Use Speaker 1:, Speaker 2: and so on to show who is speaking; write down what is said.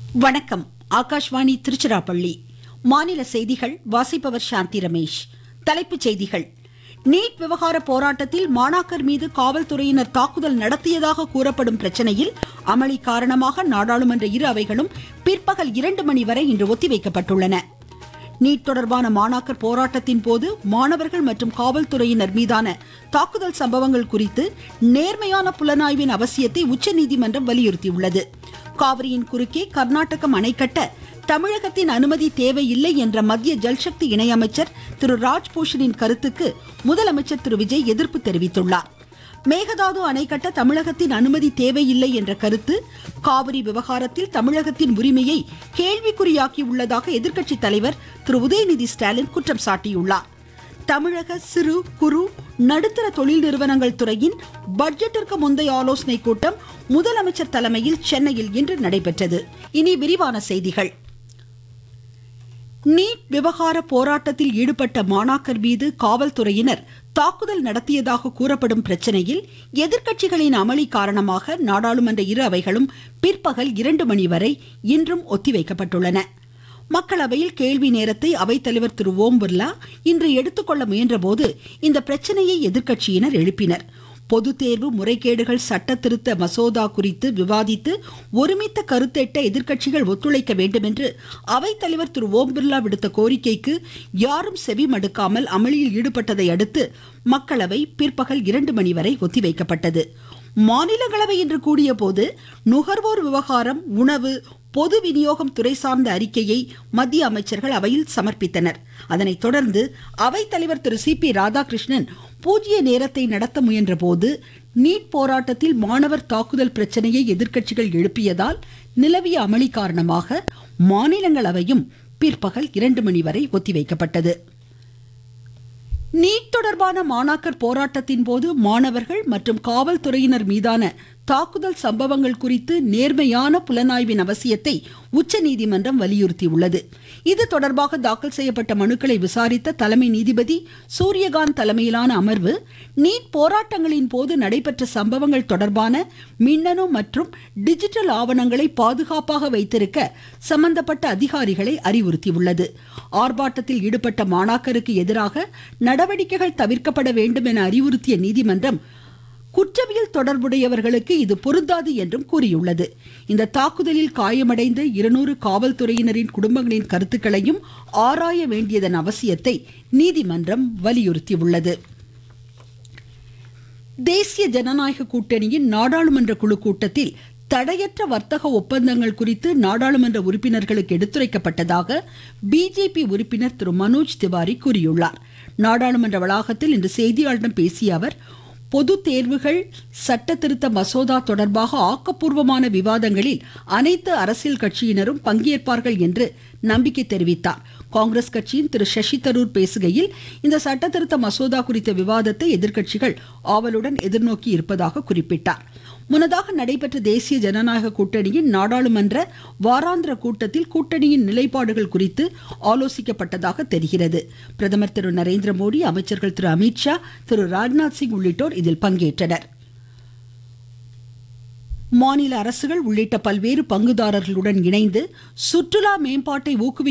Speaker 1: வணக்கம் ஆகாஷ்வாணி திருச்சிராப்பள்ளி மாநில செய்திகள் வாசிப்பவர் சாந்தி ரமேஷ் தலைப்புச் செய்திகள் நீட் விவகார போராட்டத்தில் மாணாக்கர் மீது காவல்துறையினர் தாக்குதல் நடத்தியதாக கூறப்படும் பிரச்சனையில் அமளி காரணமாக நாடாளுமன்ற இரு அவைகளும் பிற்பகல் இரண்டு மணி வரை இன்று ஒத்திவைக்கப்பட்டுள்ளன நீட் தொடர்பான மாணாக்கர் போராட்டத்தின் போது மாணவர்கள் மற்றும் காவல்துறையினர் மீதான தாக்குதல் சம்பவங்கள் குறித்து நேர்மையான புலனாய்வின் அவசியத்தை உச்சநீதிமன்றம் வலியுறுத்தியுள்ளது காவிரியின் குறுக்கே கர்நாடகம் அணை கட்ட தமிழகத்தின் அனுமதி தேவையில்லை என்ற மத்திய ஜல்சக்தி இணையமைச்சர் திரு ராஜ்பூஷனின் கருத்துக்கு முதலமைச்சர் திரு விஜய் எதிர்ப்பு தெரிவித்துள்ளார் மேகதாது அணை கட்ட தமிழகத்தின் அனுமதி தேவையில்லை என்ற கருத்து காவிரி விவகாரத்தில் தமிழகத்தின் உரிமையை கேள்விக்குறியாக்கி உள்ளதாக எதிர்க்கட்சி தலைவர் திரு உதயநிதி ஸ்டாலின் குற்றம் சாட்டியுள்ளார் தமிழக சிறு குறு நடுத்தர தொழில் நிறுவனங்கள் துறையின் பட்ஜெட்டிற்கு முந்தைய ஆலோசனைக் கூட்டம் முதலமைச்சர் தலைமையில் சென்னையில் இன்று நடைபெற்றது இனி விரிவான செய்திகள் நீட் விவகார போராட்டத்தில் ஈடுபட்ட மாணாக்கர் மீது காவல்துறையினர் தாக்குதல் நடத்தியதாக கூறப்படும் பிரச்சனையில் எதிர்க்கட்சிகளின் அமளி காரணமாக நாடாளுமன்ற இரு அவைகளும் பிற்பகல் இரண்டு மணி வரை இன்றும் ஒத்திவைக்கப்பட்டுள்ளன மக்களவையில் கேள்வி நேரத்தை அவைத்தலைவர் திரு ஓம் பிர்லா இன்று எடுத்துக்கொள்ள முயன்றபோது இந்த பிரச்சனையை எதிர்க்கட்சியினர் எழுப்பினர் பொது தேர்வு முறைகேடுகள் சட்ட திருத்த மசோதா குறித்து விவாதித்து ஒருமித்த கருத்தெட்ட எதிர்க்கட்சிகள் ஒத்துழைக்க வேண்டும் என்று அவைத்தலைவர் திரு ஓம் பிர்லா விடுத்த கோரிக்கைக்கு யாரும் செவி மடுக்காமல் அமளியில் ஈடுபட்டதை அடுத்து மக்களவை பிற்பகல் இரண்டு மணி வரை ஒத்திவைக்கப்பட்டது மாநிலங்களவை இன்று கூடிய போது நுகர்வோர் விவகாரம் உணவு பொது விநியோகம் துறை சார்ந்த அறிக்கையை மத்திய அமைச்சர்கள் அவையில் சமர்ப்பித்தனர் அதனைத் தொடர்ந்து அவைத்தலைவர் திரு சி பி ராதாகிருஷ்ணன் பூஜ்ய நேரத்தை நடத்த முயன்ற போது நீட் போராட்டத்தில் மாணவர் தாக்குதல் பிரச்சனையை எதிர்க்கட்சிகள் எழுப்பியதால் நிலவிய அமளி காரணமாக மாநிலங்களவையும் பிற்பகல் இரண்டு மணி வரை ஒத்திவைக்கப்பட்டது நீட் தொடர்பான மாணாக்கர் போராட்டத்தின் போது மாணவர்கள் மற்றும் காவல்துறையினர் மீதான தாக்குதல் சம்பவங்கள் குறித்து நேர்மையான புலனாய்வின் அவசியத்தை உச்சநீதிமன்றம் வலியுறுத்தியுள்ளது இது தொடர்பாக தாக்கல் செய்யப்பட்ட மனுக்களை விசாரித்த தலைமை நீதிபதி சூரியகாந்த் தலைமையிலான அமர்வு நீட் போராட்டங்களின் போது நடைபெற்ற சம்பவங்கள் தொடர்பான மின்னணு மற்றும் டிஜிட்டல் ஆவணங்களை பாதுகாப்பாக வைத்திருக்க சம்பந்தப்பட்ட அதிகாரிகளை அறிவுறுத்தியுள்ளது ஆர்ப்பாட்டத்தில் ஈடுபட்ட மாணாக்கருக்கு எதிராக நடவடிக்கைகள் தவிர்க்கப்பட வேண்டும் என அறிவுறுத்திய நீதிமன்றம் குற்றவியல் தொடர்புடையவர்களுக்கு இது பொருந்தாது என்றும் கூறியுள்ளது இந்த தாக்குதலில் காயமடைந்த இருநூறு காவல்துறையினரின் குடும்பங்களின் கருத்துக்களையும் ஆராய வேண்டியதன் அவசியத்தை நீதிமன்றம் வலியுறுத்தியுள்ளது தேசிய ஜனநாயக கூட்டணியின் நாடாளுமன்ற குழு கூட்டத்தில் தடையற்ற வர்த்தக ஒப்பந்தங்கள் குறித்து நாடாளுமன்ற உறுப்பினர்களுக்கு எடுத்துரைக்கப்பட்டதாக பிஜேபி உறுப்பினர் திரு மனோஜ் திவாரி கூறியுள்ளார் நாடாளுமன்ற வளாகத்தில் இன்று செய்தியாளர்களிடம் பேசிய அவர் பொது தேர்வுகள் சட்ட திருத்த மசோதா தொடர்பாக ஆக்கப்பூர்வமான விவாதங்களில் அனைத்து அரசியல் கட்சியினரும் பங்கேற்பார்கள் என்று நம்பிக்கை தெரிவித்தார் காங்கிரஸ் கட்சியின் திரு சசி தரூர் பேசுகையில் இந்த சட்ட திருத்த மசோதா குறித்த விவாதத்தை எதிர்க்கட்சிகள் ஆவலுடன் எதிர்நோக்கி இருப்பதாக குறிப்பிட்டார் முன்னதாக நடைபெற்ற தேசிய ஜனநாயக கூட்டணியின் நாடாளுமன்ற வாராந்திர கூட்டத்தில் கூட்டணியின் நிலைப்பாடுகள் குறித்து ஆலோசிக்கப்பட்டதாக தெரிகிறது பிரதமர் திரு நரேந்திர மோடி அமைச்சர்கள் திரு அமித்ஷா திரு ராஜ்நாத் சிங் உள்ளிட்டோர் இதில் பங்கேற்றனர் மாநில அரசுகள் உள்ளிட்ட பல்வேறு பங்குதாரர்களுடன் இணைந்து சுற்றுலா மேம்பாட்டை ஊக்குவிக்க